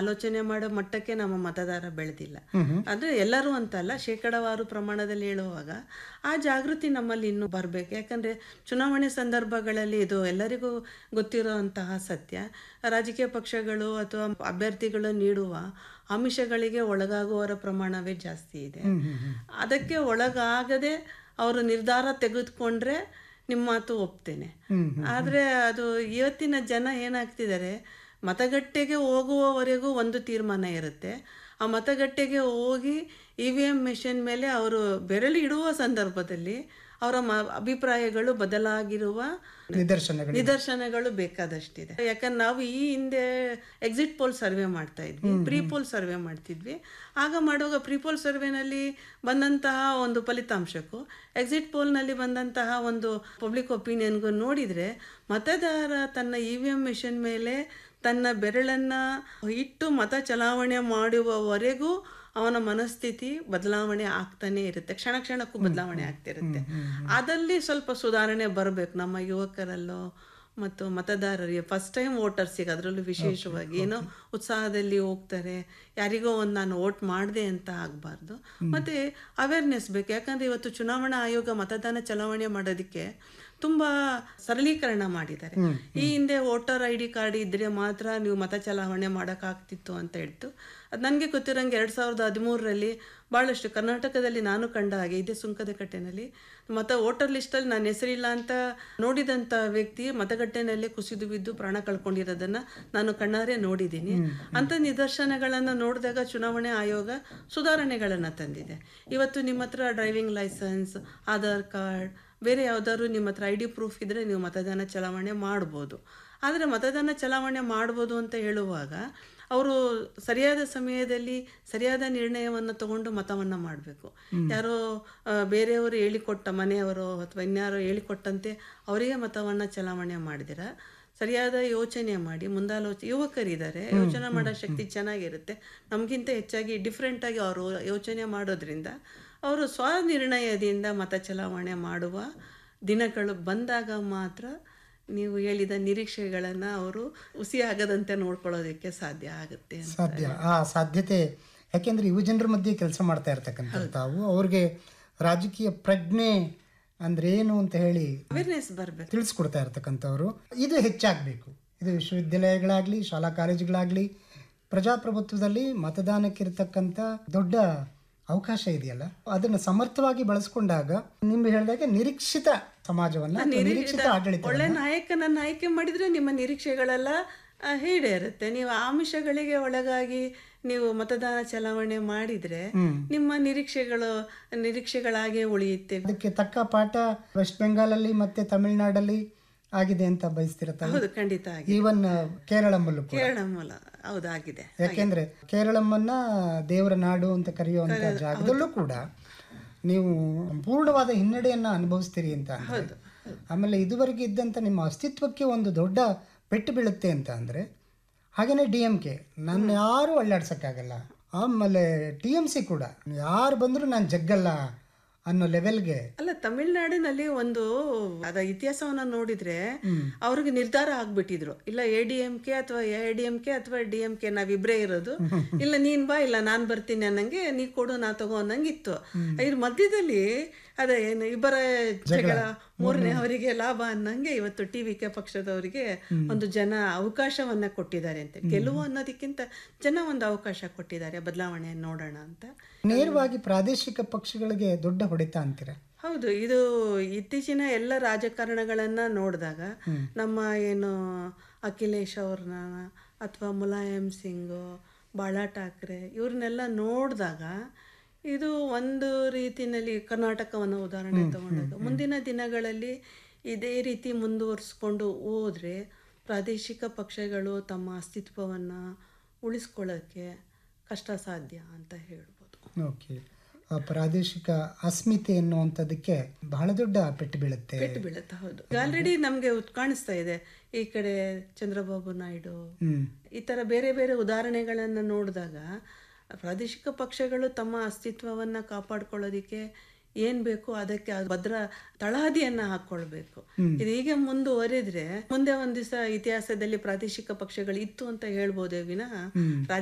ಆಲೋಚನೆ ಮಾಡೋ ಮಟ್ಟಕ್ಕೆ ನಮ್ಮ ಮತದಾರ ಬೆಳೆದಿಲ್ಲ ಅಂದ್ರೆ ಎಲ್ಲರೂ ಅಂತಲ್ಲ ಶೇಕಡವಾರು ಪ್ರಮಾಣದಲ್ಲಿ ಹೇಳುವಾಗ ಆ ಜಾಗೃತಿ ನಮ್ಮಲ್ಲಿ ಇನ್ನೂ ಬರಬೇಕು ಯಾಕಂದ್ರೆ ಚುನಾವಣೆ ಸಂದರ್ಭಗಳಲ್ಲಿ ಇದು ಎಲ್ಲರಿಗೂ ಗೊತ್ತಿರುವಂತಹ ಸತ್ಯ ರಾಜಕೀಯ ಪಕ್ಷಗಳು ಅಥವಾ ಅಭ್ಯರ್ಥಿಗಳು ನೀಡುವ ಆಮಿಷಗಳಿಗೆ ಒಳಗಾಗುವವರ ಪ್ರಮಾಣವೇ ಜಾಸ್ತಿ ಇದೆ ಅದಕ್ಕೆ ಒಳಗಾಗದೆ ಅವರು ನಿರ್ಧಾರ ತೆಗೆದುಕೊಂಡ್ರೆ ನಿಮ್ಮ ಮಾತು ಒಪ್ತೇನೆ ಆದರೆ ಅದು ಇವತ್ತಿನ ಜನ ಏನಾಗ್ತಿದ್ದಾರೆ ಮತಗಟ್ಟೆಗೆ ಹೋಗುವವರೆಗೂ ಒಂದು ತೀರ್ಮಾನ ಇರುತ್ತೆ ಆ ಮತಗಟ್ಟೆಗೆ ಹೋಗಿ ಇ ವಿ ಎಮ್ ಮೆಷಿನ್ ಮೇಲೆ ಅವರು ಬೆರಳು ಇಡುವ ಸಂದರ್ಭದಲ್ಲಿ ಅವರ ಮ ಅಭಿಪ್ರಾಯಗಳು ಬದಲಾಗಿರುವ ನಿದರ್ಶನಗಳು ನಿದರ್ಶನಗಳು ಬೇಕಾದಷ್ಟಿದೆ ಯಾಕಂದ್ರೆ ನಾವು ಈ ಹಿಂದೆ ಎಕ್ಸಿಟ್ ಪೋಲ್ ಸರ್ವೆ ಮಾಡ್ತಾ ಇದ್ವಿ ಪ್ರೀ ಪೋಲ್ ಸರ್ವೆ ಮಾಡ್ತಿದ್ವಿ ಆಗ ಮಾಡುವಾಗ ಪ್ರೀ ಪೋಲ್ ಸರ್ವೆನಲ್ಲಿ ಬಂದಂತಹ ಒಂದು ಫಲಿತಾಂಶಕ್ಕೂ ಎಕ್ಸಿಟ್ ಪೋಲ್ನಲ್ಲಿ ಬಂದಂತಹ ಒಂದು ಪಬ್ಲಿಕ್ ಒಪಿನಿಯನ್ಗೂ ನೋಡಿದರೆ ಮತದಾರ ತನ್ನ ಇ ವಿ ಎಮ್ ಮಿಷನ್ ಮೇಲೆ ತನ್ನ ಬೆರಳನ್ನು ಇಟ್ಟು ಮತ ಚಲಾವಣೆ ಮಾಡುವವರೆಗೂ ಅವನ ಮನಸ್ಥಿತಿ ಬದಲಾವಣೆ ಆಗ್ತಾನೆ ಇರುತ್ತೆ ಕ್ಷಣ ಕ್ಷಣಕ್ಕೂ ಬದಲಾವಣೆ ಆಗ್ತಿರುತ್ತೆ ಅದಲ್ಲಿ ಸ್ವಲ್ಪ ಸುಧಾರಣೆ ಬರಬೇಕು ನಮ್ಮ ಯುವಕರಲ್ಲೋ ಮತ್ತು ಮತದಾರರಿಗೆ ಫಸ್ಟ್ ಟೈಮ್ ವೋಟರ್ಸಿಗೆ ಅದರಲ್ಲೂ ವಿಶೇಷವಾಗಿ ಏನೋ ಉತ್ಸಾಹದಲ್ಲಿ ಹೋಗ್ತಾರೆ ಯಾರಿಗೋ ಒಂದು ನಾನು ವೋಟ್ ಮಾಡಿದೆ ಅಂತ ಆಗಬಾರ್ದು ಮತ್ತು ಅವೇರ್ನೆಸ್ ಬೇಕು ಯಾಕಂದರೆ ಇವತ್ತು ಚುನಾವಣಾ ಆಯೋಗ ಮತದಾನ ಚಲಾವಣೆ ಮಾಡೋದಕ್ಕೆ ತುಂಬ ಸರಳೀಕರಣ ಮಾಡಿದ್ದಾರೆ ಈ ಹಿಂದೆ ವೋಟರ್ ಐ ಡಿ ಕಾರ್ಡ್ ಇದ್ದರೆ ಮಾತ್ರ ನೀವು ಮತ ಚಲಾವಣೆ ಮಾಡೋಕ್ಕಾಗ್ತಿತ್ತು ಅಂತ ಹೇಳ್ತು ಅದು ನನಗೆ ಗೊತ್ತಿರೋಂಗೆ ಎರಡು ಸಾವಿರದ ಹದಿಮೂರರಲ್ಲಿ ಭಾಳಷ್ಟು ಕರ್ನಾಟಕದಲ್ಲಿ ನಾನು ಕಂಡ ಹಾಗೆ ಇದೇ ಸುಂಕದ ಕಟ್ಟೆನಲ್ಲಿ ಮತ ವೋಟರ್ ಲಿಸ್ಟಲ್ಲಿ ನನ್ನ ಹೆಸರಿಲ್ಲ ಅಂತ ನೋಡಿದಂಥ ವ್ಯಕ್ತಿ ಮತಗಟ್ಟೆನಲ್ಲೇ ಕುಸಿದು ಬಿದ್ದು ಪ್ರಾಣ ಕಳ್ಕೊಂಡಿರೋದನ್ನು ನಾನು ಕಣ್ಣಾರೆ ನೋಡಿದ್ದೀನಿ ಅಂಥ ನಿದರ್ಶನಗಳನ್ನು ನೋಡಿದಾಗ ಚುನಾವಣೆ ಆಯೋಗ ಸುಧಾರಣೆಗಳನ್ನು ತಂದಿದೆ ಇವತ್ತು ನಿಮ್ಮ ಹತ್ರ ಡ್ರೈವಿಂಗ್ ಲೈಸೆನ್ಸ್ ಆಧಾರ್ ಕಾರ್ಡ್ ಬೇರೆ ಯಾವುದಾದ್ರು ನಿಮ್ಮ ಹತ್ರ ಐ ಡಿ ಪ್ರೂಫ್ ಇದ್ದರೆ ನೀವು ಮತದಾನ ಚಲಾವಣೆ ಮಾಡ್ಬೋದು ಆದರೆ ಮತದಾನ ಚಲಾವಣೆ ಮಾಡ್ಬೋದು ಅಂತ ಹೇಳುವಾಗ ಅವರು ಸರಿಯಾದ ಸಮಯದಲ್ಲಿ ಸರಿಯಾದ ನಿರ್ಣಯವನ್ನು ತಗೊಂಡು ಮತವನ್ನು ಮಾಡಬೇಕು ಯಾರೋ ಆ, ಬೇರೆಯವರು ಹೇಳಿಕೊಟ್ಟ ಮನೆಯವರು ಅಥವಾ ಇನ್ಯಾರೋ ಹೇಳಿಕೊಟ್ಟಂತೆ ಅವರಿಗೆ ಮತವನ್ನು ಚಲಾವಣೆ ಮಾಡಿದಿರ ಸರಿಯಾದ ಯೋಚನೆ ಮಾಡಿ ಮುಂದಾಲೋಚನೆ ಯುವಕರಿದ್ದಾರೆ ಯೋಚನೆ ಮಾಡೋ ಶಕ್ತಿ ಚೆನ್ನಾಗಿರುತ್ತೆ ನಮಗಿಂತ ಹೆಚ್ಚಾಗಿ ಡಿಫ್ರೆಂಟಾಗಿ ಅವರು ಯೋಚನೆ ಮಾಡೋದ್ರಿಂದ ಅವರು ಸ್ವನಿರ್ಣಯದಿಂದ ಮತ ಚಲಾವಣೆ ಮಾಡುವ ದಿನಗಳು ಬಂದಾಗ ಮಾತ್ರ ನೀವು ಹೇಳಿದ ನಿರೀಕ್ಷೆಗಳನ್ನು ಅವರು ಹುಸಿಯಾಗದಂತೆ ನೋಡ್ಕೊಳ್ಳೋದಕ್ಕೆ ಸಾಧ್ಯ ಆಗುತ್ತೆ ಅಂತ. ಸಾಧ್ಯ ಆ ಸಾಧ್ಯತೆ ಯಾಕೆಂದ್ರೆ ಯುವ ಜನರ ಮಧ್ಯೆ ಕೆಲಸ ಮಾಡ್ತಾ ಇರ್ತಕ್ಕಂಥ ತಾವು ಅವ್ರಿಗೆ ರಾಜಕೀಯ ಪ್ರಜ್ಞೆ ಅಂದ್ರೆ ಏನು ಅಂತ ಹೇಳಿ ಅವೇರ್ನೆಸ್ ಬರಬೇಕು ತಿಳಿಸ್ಕೊಡ್ತಾ ಇರ್ತಕ್ಕಂಥವ್ರು ಇದು ಹೆಚ್ಚಾಗಬೇಕು ಇದು ವಿಶ್ವವಿದ್ಯಾಲಯಗಳಾಗ್ಲಿ ಶಾಲಾ ಕಾಲೇಜುಗಳಾಗ್ಲಿ ಪ್ರಜಾಪ್ರಭುತ್ವದಲ್ಲಿ ಮತದಾನಕ್ಕಿರ್ತಕ್ಕಂಥ ದೊಡ್ಡ ಅವಕಾಶ ಇದೆಯಲ್ಲ ಅದನ್ನು ಸಮರ್ಥವಾಗಿ ಬಳಸ್ಕೊಂಡಾಗ ನಿಮ್ಗೆ ಹೇಳಿದಾಗೆ ನಿರೀಕ್ಷಿತ ಸಮಾಜವನ್ನ ಅಥವಾ ನಿರೀಕ್ಷಿತ ಆಡಳಿತ ಒಳ್ಳೆ ನಾಯಕನನ್ನು ಆಯ್ಕೆ ಮಾಡಿದ್ರೆ ನಿಮ್ಮ ನಿರೀಕ್ಷೆಗಳೆಲ್ಲ ಆ, ಈಡೇರುತ್ತೆ ನೀವು ಆಮಿಷಗಳಿಗೆ ಒಳಗಾಗಿ ನೀವು ಮತದಾನ ಚಲಾವಣೆ ಮಾಡಿದ್ರೆ ನಿಮ್ಮ ನಿರೀಕ್ಷೆಗಳು ನಿರೀಕ್ಷೆಗಳಾಗೆ ಉಳಿಯುತ್ತೆ ಅದಕ್ಕೆ ತಕ್ಕ ಪಾಠ ವೆಸ್ಟ್ ಬೆಂಗಾಲಲ್ಲಿ ಮತ್ತೆ ತಮಿಳುನಾಡಲ್ಲಿ ಆಗಿದೆ ಅಂತ ಬಯಸ್ತಿರತ್ತ ಹೌದು ಖಂಡಿತ ಆಗಿ ಈವನ್ ಕೇರಳಂಬಲ್ಲೂ ಕೂಡ ಕೇರಳ ಮೂಲ ಹೌದಾಗಿದೆ ಯಾಕೆಂದ್ರೆ ಕೇರಳಮ್ಮನ್ನ ದೇವರ ನಾಡು ಅಂತ ಕರೆಯುವಂತ ಜಾಗದಲ್ಲೂ ಕೂಡ ನೀವು ಪೂರ್ಣವಾದ ಹಿನ್ನಡೆಯನ್ನ ಅನುಭವಿಸ್ತೀರಿ ಅಂತ ಅಂದ್ರೆ ಆಮೇಲೆ ಇದುವರೆಗೆ ಇದ್ದಂತ ನಿಮ್ಮ ಅಸ್ತಿತ್ವಕ್ಕೆ ಒಂದು ದೊಡ್ಡ ಪೆಟ್ಟು ಬೀಳುತ್ತೆ ಅಂತ ಅಂದ್ರೆ ಹಾಗೇನೆ ಡಿ ಎಂ ಕೆ ನನ್ನ ಯಾರು ಅಳ್ಳಾಡ್ಸಕ್ಕಾಗಲ್ಲ ಆಮೇಲೆ ಟಿ ಎಂ ಸಿ ಕೂಡ ಯಾರು ಬಂದರೂ ನಾನು ಜಗ್ಗಲ್ಲ ಅನ್ನೋ ಲೆವೆಲ್ಗೆ ಅಲ್ಲ ತಮಿಳ್ನಾಡಿನಲ್ಲಿ ಒಂದು ಅದ ಇತಿಹಾಸವನ್ನ ನೋಡಿದ್ರೆ ಅವ್ರಿಗೆ ನಿರ್ಧಾರ ಆಗ್ಬಿಟ್ಟಿದ್ರು ಇಲ್ಲ ಎ ಡಿ ಎಂ ಕೆ ಅಥವಾ ಎ ಡಿ ಎಂ ಕೆ ಅಥವಾ ಡಿ ಎಂ ಕೆ ನಾವಿಬ್ರೇ ಇರೋದು ಇಲ್ಲ ನೀನ್ ಬಾ ಇಲ್ಲ ನಾನ್ ಬರ್ತೀನಿ ಅನ್ನಂಗೆ ನೀ ಕೊಡು ನಾ ತಗೋ ಅನ್ನಂಗೆ ಇತ್ತು ಇದ್ರ ಮಧ್ಯದಲ್ಲಿ ಅದೇ ಏನು ಇಬ್ಬರ ಜಗಳ ಮೂರನೇ ಅವರಿಗೆ ಲಾಭ ಅನ್ನಂಗೆ ಇವತ್ತು ಟಿ ವಿ ಕೆ ಪಕ್ಷದವರಿಗೆ ಒಂದು ಜನ ಅವಕಾಶವನ್ನ ಕೊಟ್ಟಿದ್ದಾರೆ ಅಂತ ಗೆಲುವು ಅನ್ನೋದಕ್ಕಿಂತ ಜನ ಒಂದು ಅವಕಾಶ ಕೊಟ್ಟಿದ್ದಾರೆ ಬದಲಾವಣೆ ನೋಡೋಣ ಅಂತ ನೇರವಾಗಿ ಪ್ರಾದೇಶಿಕ ಪಕ್ಷಗಳಿಗೆ ದೊಡ್ಡ ಹೊಡೆತ ಅಂತೀರ ಹೌದು ಇದು ಇತ್ತೀಚಿನ ಎಲ್ಲ ರಾಜಕಾರಣಗಳನ್ನ ನೋಡಿದಾಗ ನಮ್ಮ ಏನು ಅಖಿಲೇಶ್ ಅವ್ರನ್ನ ಅಥವಾ ಮುಲಾಯಂ ಸಿಂಗ್ ಬಾಳಾ ಠಾಕ್ರೆ ಇವ್ರನ್ನೆಲ್ಲ ನೋಡಿದಾಗ ಇದು ಒಂದು ರೀತಿಯಲ್ಲಿ ಕರ್ನಾಟಕವನ್ನು ಉದಾಹರಣೆ ತಗೊಂಡಾಗ ಮುಂದಿನ ದಿನಗಳಲ್ಲಿ ಇದೇ ರೀತಿ ಮುಂದುವರಿಸ್ಕೊಂಡು ಹೋದ್ರೆ ಪ್ರಾದೇಶಿಕ ಪಕ್ಷಗಳು ತಮ್ಮ ಅಸ್ತಿತ್ವವನ್ನು ಉಳಿಸ್ಕೊಳ್ಳೋಕ್ಕೆ ಕಷ್ಟ ಸಾಧ್ಯ ಅಂತ ಹೇಳ್ಬೋದು ಓಕೆ ಆ ಪ್ರಾದೇಶಿಕ ಅಸ್ಮಿತೆ ಎನ್ನುವಂಥದ್ದಕ್ಕೆ ಬಹಳ ದೊಡ್ಡ ಪೆಟ್ಟು ಬೀಳುತ್ತೆ ಪೆಟ್ಟು ಬೀಳುತ್ತೆ ಹೌದು ಆಲ್ರೆಡಿ ನಮಗೆ ಕಾಣಿಸ್ತಾ ಇದೆ ಈ ಕಡೆ ಚಂದ್ರಬಾಬು ನಾಯ್ಡು ಹ್ಮ್ ಈ ಥರ ಬೇರೆ ಬೇರೆ ಉದಾಹರಣೆಗಳನ್ನು ನೋಡಿದಾಗ ಪ್ರಾದೇಶಿಕ ಪಕ್ಷಗಳು ತಮ್ಮ ಅಸ್ತಿತ್ವವನ್ನು ಕಾಪಾಡ್ಕೊಳ್ಳೋದಕ್ಕೆ ಏನ್ ಬೇಕು ಅದಕ್ಕೆ ಆ ಭದ್ರ ತಳಹದಿಯನ್ನ ಹಾಕೊಳ್ಬೇಕು ಇದು ಹೀಗೆ ಮುಂದುವರಿದ್ರೆ ಮುಂದೆ ಒಂದ್ ದಿವಸ ಇತಿಹಾಸದಲ್ಲಿ ಪ್ರಾದೇಶಿಕ ಪಕ್ಷಗಳು ಇತ್ತು ಅಂತ ಹೇಳ್ಬೋದೇ ವಿನಃ